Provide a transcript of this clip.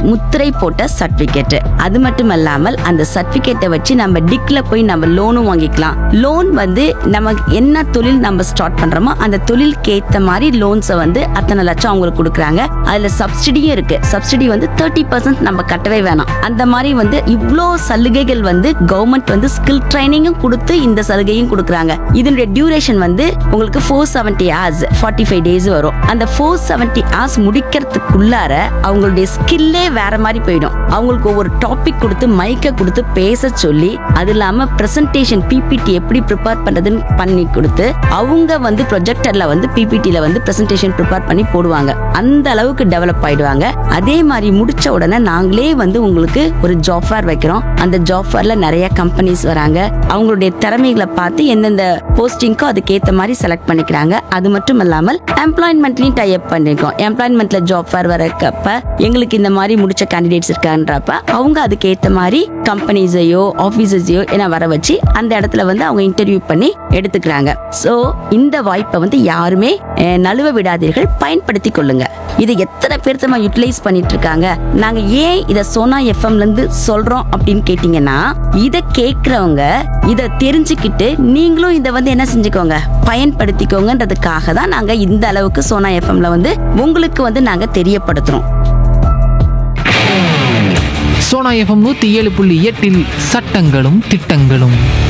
முத்திரை போட்ட சர்டிபிகேட் அது மட்டும் இல்லாமல் அந்த சர்டிபிகேட்டை வச்சு நம்ம டிக்ல போய் நம்ம லோனும் வாங்கிக்கலாம் லோன் வந்து நம்ம என்ன தொழில் நம்ம ஸ்டார்ட் பண்றோமோ அந்த தொழிலுக்கு ஏத்த மாதிரி லோன்ஸை வந்து அத்தனை லட்சம் அவங்களுக்கு கொடுக்குறாங்க அதுல சப்சிடியும் இருக்கு சப்சிடி வந்து தேர்ட்டி பர்சன்ட் நம்ம கட்டவே வேணாம் அந்த மாதிரி வந்து இவ்வளோ சலுகைகள் வந்து கவர்மெண்ட் வந்து ஸ்கில் ட்ரைனிங்கும் கொடுத்து இந்த சலுகையும் கொடுக்குறாங்க இதனுடைய டியூரேஷன் வந்து உங்களுக்கு four seventy hours forty five days வரும் அந்த ஃபோர் செவன்டி ஹவர்ஸ் முடிக்கிறதுக்குள்ளார அவங்களுடைய ஸ்கில்லே வேற மாதிரி போயிடும் அவங்களுக்கு ஒவ்வொரு டாபிக் கொடுத்து மைக்கை கொடுத்து பேச சொல்லி அது இல்லாம பிரசன்டேஷன் பிபிடி எப்படி ப்ரிப்பேர் பண்றதுன்னு பண்ணி கொடுத்து அவங்க வந்து ப்ரொஜெக்டர்ல வந்து பிபிடில வந்து பிரசன்டேஷன் ப்ரிப்பேர் பண்ணி போடுவாங்க அந்த அளவுக்கு டெவலப் ஆயிடுவாங்க அதே மாதிரி முடிச்ச உடனே நாங்களே வந்து உங்களுக்கு ஒரு ஜாப் ஃபேர் வைக்கிறோம் அந்த ஜாப் ஃபேர்ல நிறைய கம்பெனிஸ் வராங்க அவங்களுடைய திறமைகளை பார்த்து எந்தெந்த போஸ்டிங்க்கோ அதுக்கேற்ற மாதிரி செலக்ட் பண்ணிக்கிறாங்க அது மட்டும் இல்லாமல் எம்ப்ளாய்மெண்ட்லயும் டை அப் பண்ணிருக்கோம் எம்ப்ளாய்மெண்ட்ல ஜாப் ஃபேர் வரக்கப்ப எங்களுக்கு இந்த மாதிரி முடிச்ச கேண்டிடேட்ஸ் இருக்கான்றப்ப அவங்க அதுக்கு ஏத்த மாதிரி கம்பெனிஸையோ ஆபீசஸையோ என வர வச்சு அந்த இடத்துல வந்து அவங்க இன்டர்வியூ பண்ணி எடுத்துக்கிறாங்க சோ இந்த வாய்ப்பை வந்து யாருமே அஹ், நழுவ விடாதீர்கள் பயன்படுத்தி கொள்ளுங்க இது எத்தனை பேர் நம்ம யூட்டிலைஸ் பண்ணிட்டு இருக்காங்க நாங்க ஏன் இத சோனா எஃப்எம்ல இருந்து சொல்றோம் அப்படின்னு கேட்டீங்கன்னா இத கேக்குறவங்க இத தெரிஞ்சுக்கிட்டு நீங்களும் இத வந்து என்ன செஞ்சுக்கோங்க பயன்படுத்திக்கோங்கன்றதுக்காக தான் நாங்க இந்த அளவுக்கு சோனா எஃப்எம்ல வந்து உங்களுக்கு வந்து நாங்க தெரியப்படுத்துறோம் சோனா எஃப்எம் நூற்றி ஏழு புள்ளி எட்டில் சட்டங்களும் திட்டங்களும்